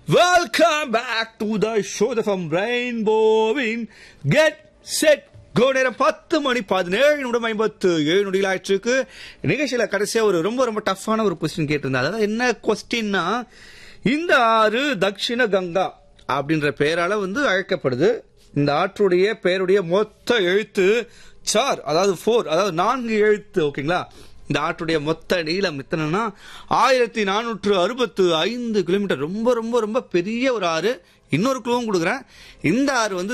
welcome back to the show the from ரெயின்போவின் get set go நேரம் பத்து மணி பதினேழு நிமிடம் ஐம்பத்து ஏழு நொடிகள் ஆயிடுச்சு நிகழ்ச்சியில் கடைசியாக ஒரு ரொம்ப ரொம்ப டஃப்பான ஒரு கொஸ்டின் கேட்டிருந்தேன் அதாவது என்ன கொஸ்டின்னா இந்த ஆறு தக்ஷிண கங்கா அப்படின்ற பெயரால வந்து அழைக்கப்படுது இந்த ஆற்றுடைய பெயருடைய மொத்த எழுத்து சார் அதாவது ஃபோர் அதாவது நான்கு எழுத்து ஓகேங்களா இந்த ஆற்றுடைய மொத்த நீளம் எத்தனைன்னா ஆயிரத்தி நானூற்று அறுபத்து ஐந்து கிலோமீட்டர் ரொம்ப ரொம்ப ரொம்ப பெரிய ஒரு ஆறு இன்னொரு குழுவும் கொடுக்குறேன் இந்த ஆறு வந்து